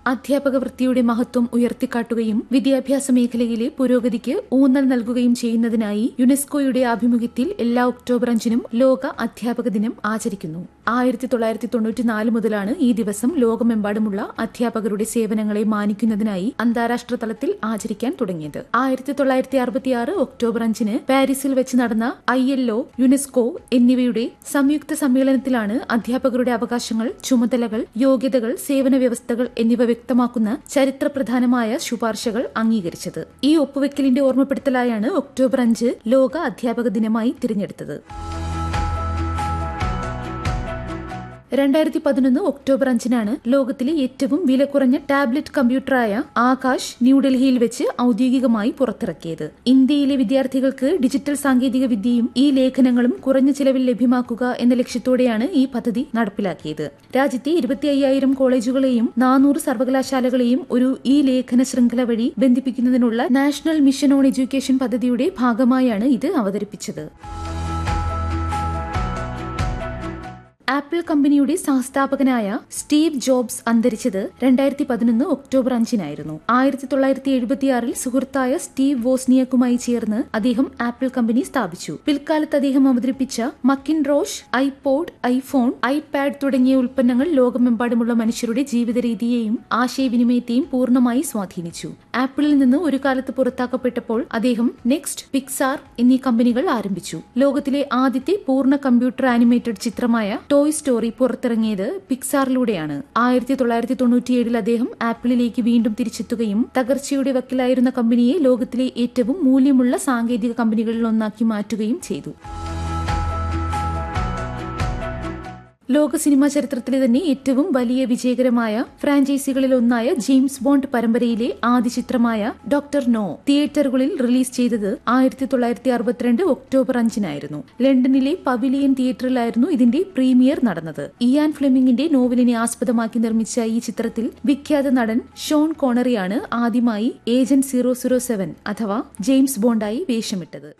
അധ്യാപക വൃത്തിയുടെ മഹത്വം ഉയർത്തിക്കാട്ടുകയും വിദ്യാഭ്യാസ മേഖലയിലെ പുരോഗതിക്ക് ഊന്നൽ നൽകുകയും ചെയ്യുന്നതിനായി യുനെസ്കോയുടെ ആഭിമുഖ്യത്തിൽ എല്ലാ ഒക്ടോബർ അഞ്ചിനും ലോക അധ്യാപക ദിനം ആചരിക്കുന്നു ആയിരത്തി തൊള്ളായിരത്തി തൊണ്ണൂറ്റിനാല് മുതലാണ് ഈ ദിവസം ലോകമെമ്പാടുമുള്ള അധ്യാപകരുടെ സേവനങ്ങളെ മാനിക്കുന്നതിനായി അന്താരാഷ്ട്ര തലത്തിൽ ആചരിക്കാൻ തുടങ്ങിയത് ആയിരത്തി തൊള്ളായിരത്തി അറുപത്തിയാറ് ഒക്ടോബർ അഞ്ചിന് പാരീസിൽ വെച്ച് നടന്ന ഐ എൽ ഒ യുനെസ്കോ എന്നിവയുടെ സംയുക്ത സമ്മേളനത്തിലാണ് അധ്യാപകരുടെ അവകാശങ്ങൾ ചുമതലകൾ യോഗ്യതകൾ സേവന വ്യവസ്ഥകൾ എന്നിവ വ്യക്തമാക്കുന്ന ചരിത്രപ്രധാനമായ ശുപാർശകൾ അംഗീകരിച്ചത് ഈ ഒപ്പുവെക്കലിന്റെ ഓർമ്മപ്പെടുത്തലായാണ് ഒക്ടോബർ അഞ്ച് ലോക അധ്യാപക ദിനമായി തിരഞ്ഞെടുത്തത് രണ്ടായിരത്തി പതിനൊന്ന് ഒക്ടോബർ അഞ്ചിനാണ് ലോകത്തിലെ ഏറ്റവും വില കുറഞ്ഞ ടാബ്ലറ്റ് കമ്പ്യൂട്ടറായ ആകാശ് ന്യൂഡൽഹിയിൽ വെച്ച് ഔദ്യോഗികമായി പുറത്തിറക്കിയത് ഇന്ത്യയിലെ വിദ്യാർത്ഥികൾക്ക് ഡിജിറ്റൽ സാങ്കേതിക വിദ്യയും ഈ ലേഖനങ്ങളും കുറഞ്ഞ ചിലവിൽ ലഭ്യമാക്കുക എന്ന ലക്ഷ്യത്തോടെയാണ് ഈ പദ്ധതി നടപ്പിലാക്കിയത് രാജ്യത്തെ ഇരുപത്തി അയ്യായിരം കോളേജുകളെയും നാനൂറ് സർവകലാശാലകളെയും ഒരു ഈ ലേഖന ശൃംഖല വഴി ബന്ധിപ്പിക്കുന്നതിനുള്ള നാഷണൽ മിഷൻ ഓൺ എഡ്യൂക്കേഷൻ പദ്ധതിയുടെ ഭാഗമായാണ് ഇത് അവതരിപ്പിച്ചത് ആപ്പിൾ കമ്പനിയുടെ സഹസ്ഥാപകനായ സ്റ്റീവ് ജോബ്സ് അന്തരിച്ചത് രണ്ടായിരത്തി പതിനൊന്ന് ഒക്ടോബർ അഞ്ചിനായിരുന്നു ആയിരത്തി തൊള്ളായിരത്തി എഴുപത്തിയാറിൽ സുഹൃത്തായ സ്റ്റീവ് വോസ്നിയക്കുമായി ചേർന്ന് അദ്ദേഹം ആപ്പിൾ കമ്പനി സ്ഥാപിച്ചു പിൽക്കാലത്ത് അദ്ദേഹം അവതരിപ്പിച്ച Macintosh iPod iPhone iPad തുടങ്ങിയ ഉൽപ്പന്നങ്ങൾ ലോകമെമ്പാടുമുള്ള മനുഷ്യരുടെ ജീവിത രീതിയെയും ആശയവിനിമയത്തെയും പൂർണ്ണമായി സ്വാധീനിച്ചു ആപ്പിളിൽ നിന്ന് ഒരു കാലത്ത് പുറത്താക്കപ്പെട്ടപ്പോൾ അദ്ദേഹം നെക്സ്റ്റ് പിക്സാർ എന്നീ കമ്പനികൾ ആരംഭിച്ചു ലോകത്തിലെ ആദ്യത്തെ പൂർണ്ണ കമ്പ്യൂട്ടർ ആനിമേറ്റഡ് ചിത്രമായ ടോയ് സ്റ്റോറി പുറത്തിറങ്ങിയത് പിക്സാറിലൂടെയാണ് ആയിരത്തി തൊള്ളായിരത്തി തൊണ്ണൂറ്റിയേഴിൽ അദ്ദേഹം ആപ്പിളിലേക്ക് വീണ്ടും തിരിച്ചെത്തുകയും തകർച്ചയുടെ വക്കിലായിരുന്ന കമ്പനിയെ ലോകത്തിലെ ഏറ്റവും മൂല്യമുള്ള സാങ്കേതിക കമ്പനികളിൽ ഒന്നാക്കി മാറ്റുകയും ചെയ്തു ലോക സിനിമാ ചരിത്രത്തിലെ തന്നെ ഏറ്റവും വലിയ വിജയകരമായ ഫ്രാഞ്ചൈസികളിൽ ഒന്നായ ജെയിംസ് ബോണ്ട് പരമ്പരയിലെ ആദ്യ ചിത്രമായ ഡോക്ടർ നോ തിയേറ്ററുകളിൽ റിലീസ് ചെയ്തത് ആയിരത്തി തൊള്ളായിരത്തി അറുപത്തിരണ്ട് ഒക്ടോബർ അഞ്ചിനായിരുന്നു ലണ്ടനിലെ പവിലിയൻ തിയേറ്ററിലായിരുന്നു ഇതിന്റെ പ്രീമിയർ നടന്നത് ഇയാൻ ഫ്ലെമിംഗിന്റെ നോവലിനെ ആസ്പദമാക്കി നിർമ്മിച്ച ഈ ചിത്രത്തിൽ വിഖ്യാത നടൻ ഷോൺ കോണറിയാണ് ആദ്യമായി ഏജന്റ് സീറോ സീറോ സെവൻ അഥവാ ജെയിംസ് ബോണ്ടായി വേഷമിട്ടത്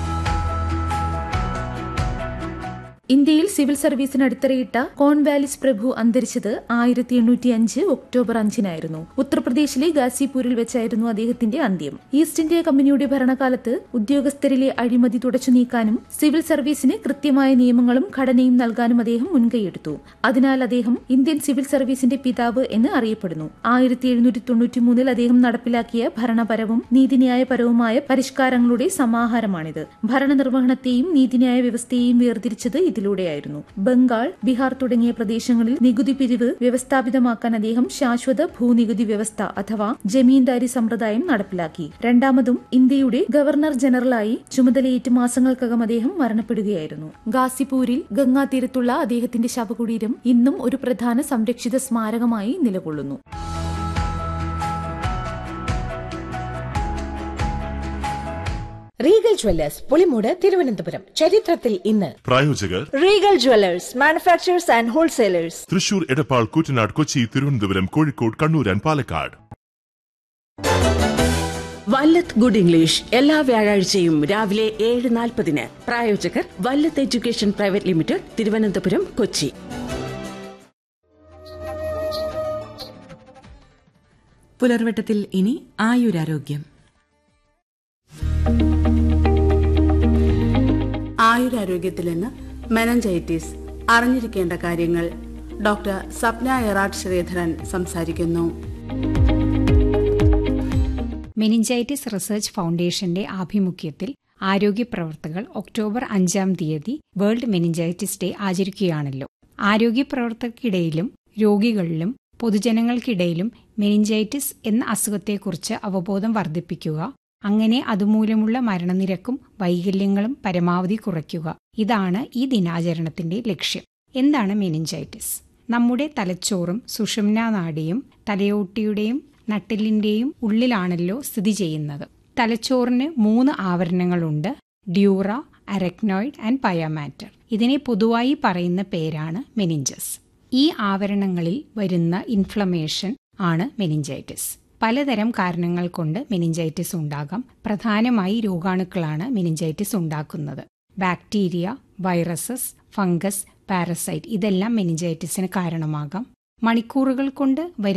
ഇന്ത്യയിൽ സിവിൽ സർവീസിന് അടിത്തറയിട്ട കോൺവാലിസ് പ്രഭു അന്തരിച്ചത് ആയിരത്തി എണ്ണൂറ്റി അഞ്ച് ഒക്ടോബർ അഞ്ചിനായിരുന്നു ഉത്തർപ്രദേശിലെ ഗാസിപൂരിൽ വെച്ചായിരുന്നു അദ്ദേഹത്തിന്റെ അന്ത്യം ഈസ്റ്റ് ഇന്ത്യ കമ്പനിയുടെ ഭരണകാലത്ത് ഉദ്യോഗസ്ഥരിലെ അഴിമതി തുടച്ചു നീക്കാനും സിവിൽ സർവീസിന് കൃത്യമായ നിയമങ്ങളും ഘടനയും നൽകാനും അദ്ദേഹം മുൻകൈയെടുത്തു അതിനാൽ അദ്ദേഹം ഇന്ത്യൻ സിവിൽ സർവീസിന്റെ പിതാവ് എന്ന് അറിയപ്പെടുന്നു ആയിരത്തി എഴുന്നൂറ്റി തൊണ്ണൂറ്റി മൂന്നിൽ അദ്ദേഹം നടപ്പിലാക്കിയ ഭരണപരവും നീതിന്യായപരവുമായ പരിഷ്കാരങ്ങളുടെ സമാഹാരമാണിത് ഭരണനിർവഹണത്തെയും നീതിന്യായ വ്യവസ്ഥയെയും വേർതിരിച്ചത് ഇതിലൂടെയായിരുന്നു ബംഗാൾ ബീഹാർ തുടങ്ങിയ പ്രദേശങ്ങളിൽ നികുതി പിരിവ് വ്യവസ്ഥാപിതമാക്കാൻ അദ്ദേഹം ശാശ്വത ഭൂനികുതി വ്യവസ്ഥ അഥവാ ജമീന്ദാരി സമ്പ്രദായം നടപ്പിലാക്കി രണ്ടാമതും ഇന്ത്യയുടെ ഗവർണർ ജനറലായി ചുമതലയേറ്റ് മാസങ്ങൾക്കകം അദ്ദേഹം മരണപ്പെടുകയായിരുന്നു ഗാസിപൂരിൽ ഗംഗാ തീരത്തുള്ള അദ്ദേഹത്തിന്റെ ശവകുടീരം ഇന്നും ഒരു പ്രധാന സംരക്ഷിത സ്മാരകമായി നിലകൊള്ളുന്നു റീഗൽ ജ്വല്ലേഴ്സ് പുളിമൂട് തിരുവനന്തപുരം ചരിത്രത്തിൽ ഇന്ന് പ്രായോജകർ Regal jewellers manufacturers and wholesalers Thrissur Edappal Koottanad Kochi Thiruvananthapuram Kozhikode Kannur and Palakkad Vallath good English എല്ലാ വ്യാഴാഴ്ചയും രാവിലെ ഏഴ് നാൽപ്പതിന് പ്രായോജകർ Vallath education private limited Thiruvananthapuram Kochi പുലർവട്ടത്തിൽ ഇനി ആയുരാരോഗ്യം ആയുരാരോഗ്യത്തിൽ നിന്ന് മെനഞ്ചൈറ്റിസ് അറിഞ്ഞിരിക്കേണ്ട കാര്യങ്ങൾ ഡോക്ടർ സപ്ന എറാട്ട് ശ്രീധരൻ സംസാരിക്കുന്നു മെനിഞ്ചൈറ്റിസ് റിസർച്ച് ഫൗണ്ടേഷന്റെ ആഭിമുഖ്യത്തിൽ ആരോഗ്യ പ്രവർത്തകർ ഒക്ടോബർ അഞ്ചാം തീയതി വേൾഡ് മെനിഞ്ചൈറ്റിസ് ഡേ ആചരിക്കുകയാണല്ലോ ആരോഗ്യ പ്രവർത്തകർക്കിടയിലും രോഗികളിലും പൊതുജനങ്ങൾക്കിടയിലും മെനിഞ്ചൈറ്റിസ് എന്ന അസുഖത്തെക്കുറിച്ച് അവബോധം വർദ്ധിപ്പിക്കുക അങ്ങനെ അതുമൂലമുള്ള മരണനിരക്കും വൈകല്യങ്ങളും പരമാവധി കുറയ്ക്കുക ഇതാണ് ഈ ദിനാചരണത്തിന്റെ ലക്ഷ്യം എന്താണ് മെനിഞ്ചൈറ്റിസ് നമ്മുടെ തലച്ചോറും സുഷുമ്നാ നാഡിയും തലയോട്ടിയുടെയും നട്ടിലിന്റെയും ഉള്ളിലാണല്ലോ സ്ഥിതി ചെയ്യുന്നത് തലച്ചോറിന് മൂന്ന് ആവരണങ്ങളുണ്ട് ഡ്യൂറ അരക്നോയിഡ് ആൻഡ് പയാമാറ്റർ ഇതിനെ പൊതുവായി പറയുന്ന പേരാണ് മെനിഞ്ചസ് ഈ ആവരണങ്ങളിൽ വരുന്ന ഇൻഫ്ലമേഷൻ ആണ് മെനിഞ്ചൈറ്റിസ് പലതരം കാരണങ്ങൾ കൊണ്ട് മെനിഞ്ചൈറ്റിസ് ഉണ്ടാകാം പ്രധാനമായി രോഗാണുക്കളാണ് മെനിഞ്ചൈറ്റിസ് ഉണ്ടാക്കുന്നത് ബാക്ടീരിയ വൈറസസ് ഫംഗസ് പാരസൈറ്റ് ഇതെല്ലാം മെനിഞ്ചൈറ്റിസിന് കാരണമാകാം മണിക്കൂറുകൾ കൊണ്ട് വരുന്ന